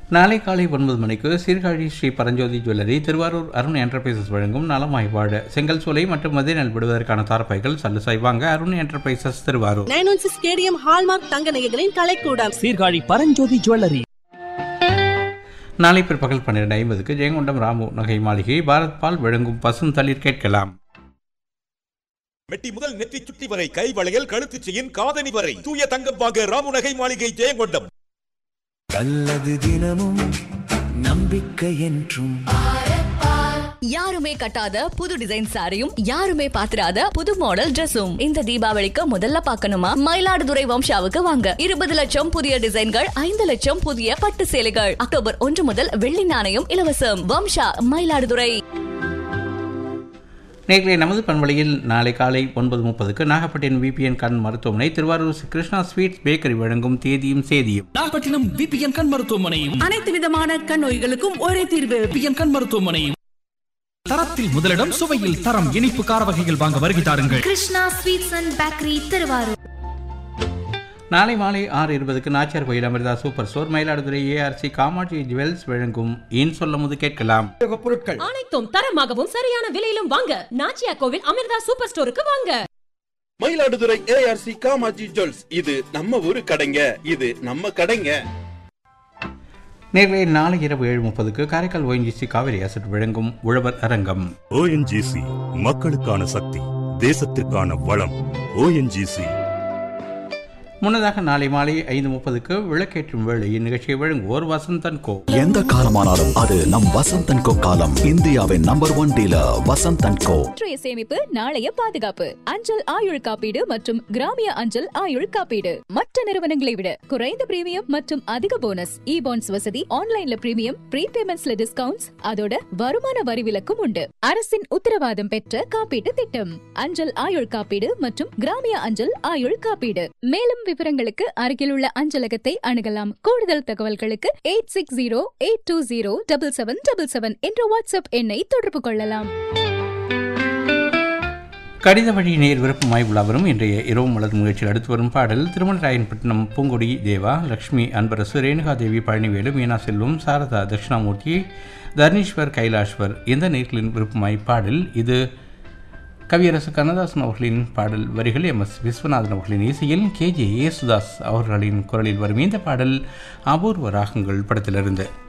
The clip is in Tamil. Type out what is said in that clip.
நாளை காலை ஒன்பது மணிக்கு சீர்காழி ஸ்ரீ பரஞ்சோதி ஜுவல்லரி திருவாரூர் அருண் என்டர்பிரைசஸ் வழங்கும் நலமாய் வாழ செங்கல் சோலை மற்றும் மதிய நெல் விடுவதற்கான தாரப்பைகள் சல்லு செய்வாங்க Arun enterprises Thiruvarur nine one six KDM hallmark தங்க நகைகளின் கலைக்கூடம் சீர்காழி பரஞ்சோதி ஜுவல்லரி நாளை பிற்பகல் பன்னிரண்டு ஐம்பதுக்கு ஜெயங்கொண்டம் ராமு நகை மாளிகை பாரத் பால் வழங்கும் பசுந்தளிர் கேட்கலாம் மெட்டி முதல் நெற்றி சுட்டி வரை கை வளையல் கழுத்து செயின் காதணி வரை தூய தங்கம் வாங்க ராமு நகை மாளிகை ஜெயங்கொண்டம் நல்லது தினமும் நம்பிக்கை என்றும் யாருமே கட்டாத புது டிசைன் சாரியும் யாருமே பாத்திராத புது மாடல் Dressum இந்த தீபாவளிக்கு முதல்ல பார்க்கணுமா மயிலாடுதுறை வம்சாவுக்கு வாங்க இருபது லட்சம் புதிய டிசைன்கள் ஐந்து லட்சம் புதிய பட்டு சேலைகள் அக்டோபர் ஒன்று முதல் வெள்ளி நாணயம் இலவசம் வம்சா மயிலாடுதுறை நேர்களை நமது பண்பலையில் நாளை காலை ஒன்பது முப்பதுக்கு நாகப்பட்டினம் விபிஎன் கண் மருத்துவமனை திருவாரூர் ஸ்ரீ கிருஷ்ணா ஸ்வீட்ஸ் பேக்கரி வழங்கும் தேதியும் சேதியும் நாகப்பட்டினம் விபிஎன் கண் மருத்துவமனையும் அனைத்து விதமான கண் நோய்களுக்கும் ஒரே தீர்வு விபிஎன் கண் மருத்துவமனையும் தரத்தில் முதலிடம் சுவையில் தரம் இனிப்பு கார வகைகள் வாங்க வருகை தாருங்கள் Krishna sweets and bakery Thiruvarur நாளை மாலை ஆறு இருபதுக்கு Nachiyar Koil Amirtha super store Mayiladuthurai ARC Kamatchi jewels வழங்கும் ஏன் சொல்லும் போது கேட்கலாம் பொருட்கள் அனைத்தும் தரமாகவும் சரியான விலையிலும் வாங்க நாச்சியா கோவில் அமிர்தா சூப்பர் ஸ்டோருக்கு வாங்க மயிலாடுதுறை ஏஆர்சி காமாஜி ஜுவல்ஸ் இது நம்ம ஊரு கடைங்க இது நம்ம கடைங்க நேர்களை நாளை இரவு ஏழு முப்பதுக்கு காரைக்கால் ஓஎன்ஜிசி காவிரி அசட் வழங்கும் உழவர் அரங்கம் ஓஎன்ஜிசி மக்களுக்கான சக்தி தேசத்திற்கான வளம் ஓஎன்ஜிசி முன்னதாக நாளை மாலை ஐந்து முப்பதுக்கு விளக்கேற்றும் வேளை இந்நிகழ்ச்சியை வழங்குவோர் வசந்தன் கோ எந்த காலமானாலும் அது நம் வசந்தன் கோ காலம் இந்தியாவின் number one dealer Vasanthan co இன்றைய சேமிப்பு நாளைய பாதுகாப்பு அஞ்சல் ஆயுள் காப்பீடு மற்றும் கிராமிய அஞ்சல் ஆயுள் காப்பீடு மற்ற நிறுவனங்களை விட குறைந்த பிரீமியம் மற்றும் அதிக போனஸ் இ பாண்ட்ஸ் வசதி ஆன்லைன்ல பிரீமியம் ப்ரீபேமெண்ட்ஸ்ல டிஸ்கவுண்ட்ஸ் அதோட வருமான வரி விலக்கும் உண்டு அரசின் உத்தரவாதம் பெற்ற காப்பீட்டு திட்டம் அஞ்சல் ஆயுள் காப்பீடு மற்றும் கிராமிய அஞ்சல் ஆயுள் காப்பீடு மேலும் விவரங்களுக்கு அருகில் உள்ள அஞ்சலகத்தை அணுகலாம் கூடுதல் தகவல்களுக்கு eight six zero eight two zero double seven double seven என்ற வாட்ஸ்அப் எண்ணை தொடர்பு கொள்ளலாம் கடித வழி நேர் விருப்பமாய் உலாவரும் இன்றைய இரவு மலர் முயற்சியில் அடுத்து வரும் பாடல் திருமணராயன்பட்டினம் பூங்கொடி தேவா லக்ஷ்மி அன்பரசு ரேணுகாதேவி பழனிவேலு மீனா செல்வம் சாரதா தட்சிணாமூர்த்தி தர்ணீஸ்வர் கைலாஷ்வர் இந்த நேர்களின் விருப்பமாய் பாடல் இது கவியரசு கண்ணதாசன் அவர்களின் பாடல் வரிகள் எம் எஸ் விஸ்வநாதன் அவர்களின் இசையில் கே ஜே யேசுதாஸ் அவர்களின் குரலில் வரும் இந்த பாடல் அபூர்வ ராகங்கள் படத்திலிருந்து